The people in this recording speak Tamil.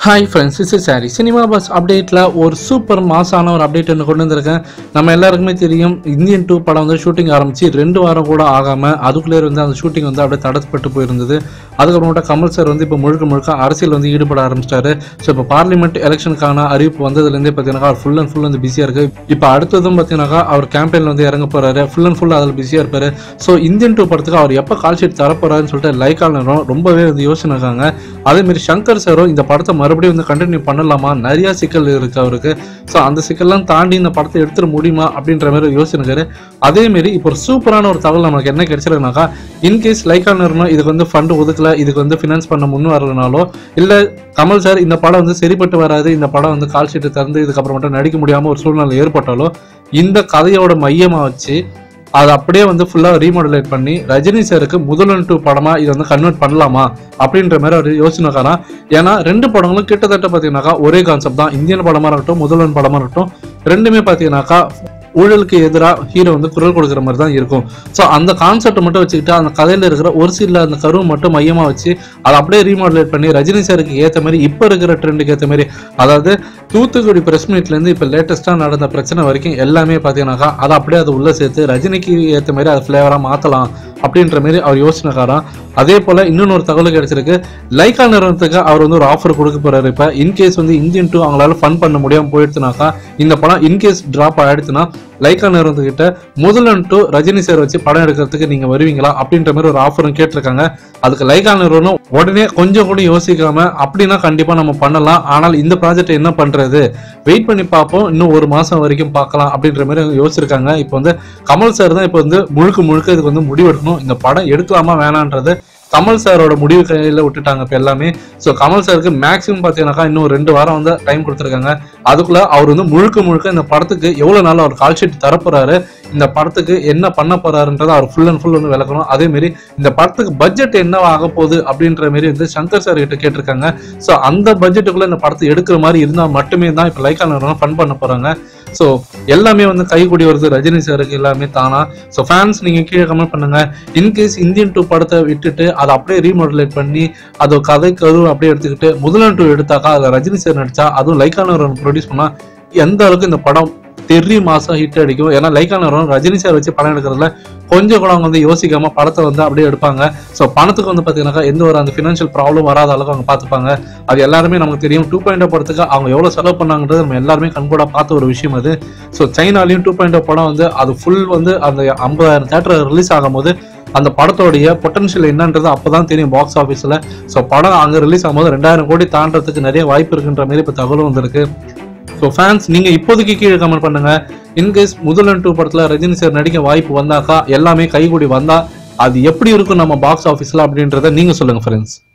hi friends is sorry cinema buzz அப்டேட்டில் ஒரு சூப்பர் மாசான ஒரு அப்டேட் ஒன்று கொண்டு வந்திருக்கேன் நம்ம எல்லாருக்குமே தெரியும் இந்தியன் டூ படம் வந்து ஷூட்டிங் ஆரம்பித்து ரெண்டு வாரம் கூட ஆகாமல் அதுக்குள்ளே வந்து அந்த ஷூட்டிங் வந்து அப்படியே தடப்பட்டு போயிருந்தது அதுக்கப்புறமேட்டா கமல் சார் வந்து இப்போ முழுக்க முழுக்க அரசியல் வந்து ஈடுபட ஆரம்பிச்சிட்டாரு ஸோ இப்போ பார்லிமெண்ட் எலெக்ஷனுக்கான அறிவிப்பு வந்ததுலேருந்தே பார்த்தீங்கன்னா அவர் ஃபுல் அண்ட் ஃபுல் வந்து பிஸியாக இருக்குது இப்போ அடுத்ததும் பார்த்தீங்கன்னாக்கா அவர் கேம்பெயினில் வந்து இறங்க போகிறாரு ஃபுல் அண்ட் ஃபுல் அதில் பிஸியாக இருப்பார் ஸோ இந்தியன் டூ படத்துக்கு அவர் எப்போ கால் ஷீட் தரப்போறாருன்னு சொல்லிட்டு லைக்காலரும் ரொம்பவே வந்து யோசனை இருக்காங்க அதேமாரி சங்கர் சாரும் இந்த படத்தை மறுபடியும் வந்து கண்டினியூ பண்ணலாமா நிறைய சிக்கல் இருக்கு அவருக்கு ஸோ அந்த சிக்கல்லாம் தாண்டி இந்த படத்தை எடுத்துட முடியுமா அப்படின்ற மாதிரி ஒரு யோசனை இருக்காரு அதேமாரி இப்போ ஒரு சூப்பரான ஒரு தகவல் நமக்கு என்ன கிடைச்சிருக்குனாக்கா இன்கேஸ் லைக்கானர்னோ இதுக்கு வந்து ஃபண்டு ஒதுக்கல இதுக்கு வந்து ஃபினான்ஸ் பண்ண முன் வரலனாலோ இல்லை கமல் சார் இந்த படம் வந்து சரிப்பட்டு வராது இந்த படம் வந்து கால் ஷீட்டு திறந்து இதுக்கப்புறமேட்டு நடிக்க முடியாமல் ஒரு சூழ்நிலை ஏற்பட்டாலோ இந்த கதையோட மையமாக வச்சு அதை அப்படியே வந்து ஃபுல்லாக ரீமாடுலேட் பண்ணி ரஜினி சாருக்கு முதல்வன் டூ படமாக இதை வந்து கன்வெர்ட் பண்ணலாமா அப்படின்ற மாதிரி அவர் யோசனைக்காராம் ஏன்னா ரெண்டு படங்களும் கிட்டத்தட்ட பார்த்தீங்கன்னாக்கா ஒரே கான்செப்ட் தான் இந்தியன் படமாக இருக்கட்டும் முதல்வன் படமாக இருக்கட்டும் ரெண்டுமே பார்த்தீங்கன்னாக்கா ஊழலுக்கு எதிராக ஹீரோ வந்து குரல் கொடுக்குற மாதிரி தான் இருக்கும் ஸோ அந்த கான்செப்டை மட்டும் வச்சுக்கிட்டு அந்த கதையில் இருக்கிற ஒரு சில அந்த கருவை மட்டும் மையமாக வச்சு அதை அப்படியே ரீமாடுலேட் பண்ணி ரஜினி சாருக்கு ஏற்ற மாதிரி இப்போ இருக்கிற ட்ரெண்டுக்கு ஏற்ற மாதிரி அதாவது தூத்துக்குடி பிரஸ் மீட்லேருந்து இப்போ லேட்டஸ்ட்டாக நடந்த பிரச்சனை வரைக்கும் எல்லாமே பார்த்தீங்கன்னாக்கா அதை அப்படியே அதை உள்ளே சேர்த்து ரஜினிக்கு ஏற்ற மாதிரி அதை ஃப்ளேவராக மாற்றலாம் அப்படின்ற மாதிரி அவர் யோசனைக்காராம் அதே போல் இன்னொன்று ஒரு தகவல் கிடைச்சிருக்கு லைக்கா நிறுவனத்துக்கு அவர் வந்து ஒரு ஆஃபர் கொடுக்க போறாரு இப்போ இன்கேஸ் வந்து இந்தியன் டூ அவங்களால ஃபன் பண்ண முடியாமல் போயிடுச்சுனாக்கா இந்த படம் இன்கேஸ் டிராப் ஆயிடுச்சுன்னா லைக்கா நிறுவனத்துக்கிட்ட முதலன் டூ ரஜினி சார் வச்சு படம் எடுக்கிறதுக்கு நீங்க வருவீங்களா அப்படின்ற மாதிரி ஒரு ஆஃபரும் கேட்டிருக்காங்க அதுக்கு லைக்கா நிறுவனம் உடனே கொஞ்சம் கூட யோசிக்காம அப்படின்னா கண்டிப்பா நம்ம பண்ணலாம் ஆனால் இந்த ப்ராஜெக்ட் என்ன பண்றது வெயிட் பண்ணி பார்ப்போம் இன்னும் ஒரு மாசம் வரைக்கும் பார்க்கலாம் அப்படின்ற மாதிரி அவங்க யோசிச்சிருக்காங்க இப்போ வந்து கமல் சார் தான் இப்போ வந்து முழுக்க முழுக்க இதுக்கு வந்து முடிவெடுக்கணும் இந்த படம் எடுக்கலாமா வேணான்றது கமல் சாரோட முடிவு கையில் விட்டுட்டாங்க இப்போ எல்லாமே ஸோ கமல் சாருக்கு மேக்ஸிமம் பார்த்தீங்கன்னாக்கா இன்னும் ரெண்டு வாரம் வந்து டைம் கொடுத்துருக்காங்க அதுக்குள்ள அவர் வந்து முழுக்க முழுக்க இந்த படத்துக்கு எவ்வளோ நாள் அவர் கால் ஷீட் தரப்போறாரு இந்த படத்துக்கு என்ன பண்ண போறாருன்றதை அவர் ஃபுல் அண்ட் ஃபுல் வந்து விளக்கணும் அதே மாதிரி இந்த படத்துக்கு பட்ஜெட் என்ன ஆக போகுது அப்படின்ற மாதிரி வந்து சங்கர் சார் கிட்ட கேட்டிருக்காங்க ஸோ அந்த பட்ஜெட்டுக்குள்ள இந்த படத்தை எடுக்கிற மாதிரி இருந்தால் மட்டுமே தான் இப்போ லைக்கா நிறுவனம் ஃபன் பண்ண போறாங்க ஸோ எல்லாமே வந்து கைகூடி வருது ரஜினி சாருக்கு எல்லாமே தானா ஸோ ஃபேன்ஸ் நீங்க கீழே கமெண்ட் பண்ணுங்க இன்கேஸ் இந்தியன் டூ படத்தை விட்டுட்டு அதை அப்படியே ரீமாடுலேட் பண்ணி அது கதை கரு அப்படியே எடுத்துக்கிட்டு முதலன் டூ எடுத்தாக்கா அதில் ரஜினி சார் நடிச்சா அதுவும் லைக்கான ப்ரொடியூஸ் பண்ணா எந்த அளவுக்கு இந்த படம் தெரி மாசம் ஹிட் அடிக்கும் ஏன்னா லைக்கான ரஜினி சார் வச்சு படம் எடுக்கிறதுல கொஞ்சம் கூட அவங்க வந்து யோசிக்காம படத்தை வந்து அப்படியே எடுப்பாங்க ஸோ பணத்துக்கு வந்து பார்த்தீங்கன்னாக்கா எந்த ஒரு அந்த ஃபினான்ஷியல் ப்ராப்ளம் வராத அளவுக்கு அவங்க பார்த்துப்பாங்க அது எல்லாருமே நமக்கு தெரியும் டூ பாயிண்ட் படத்துக்கு அவங்க எவ்வளோ செலவு பண்ணாங்கன்றது நம்ம எல்லாருமே கண்கூட பார்த்த ஒரு விஷயம் அது ஸோ சைனாலையும் டூ பாயிண்ட் படம் வந்து அது ஃபுல் வந்து அந்த ஐம்பதாயிரம் தேட்டர் ரிலீஸ் ஆகும்போது அந்த படத்தோடைய பொட்டன்ஷியல் என்னன்றது அப்பதான் தெரியும் பாக்ஸ் ஆஃபீஸில் ஸோ படம் அங்கே ரிலீஸ் ஆகும்போது ரெண்டாயிரம் கோடி தாண்டறதுக்கு நிறைய வாய்ப்பு இருக்குன்ற மாதிரி இப்போ தகவலும் வந்திருக்கு ஸோ ஃபேன்ஸ் நீங்க இப்போதைக்கு கீழே கமெண்ட் பண்ணுங்க இன்கேஸ் முதலன் டூ படத்துல ரஜினி சார் நடிக்க வாய்ப்பு வந்தாக்கா எல்லாமே கைகூடி வந்தா அது எப்படி இருக்கும் நம்ம பாக்ஸ் ஆஃபீஸ்ல அப்படின்றத நீங்க சொல்லுங்க ஃப்ரெண்ட்ஸ்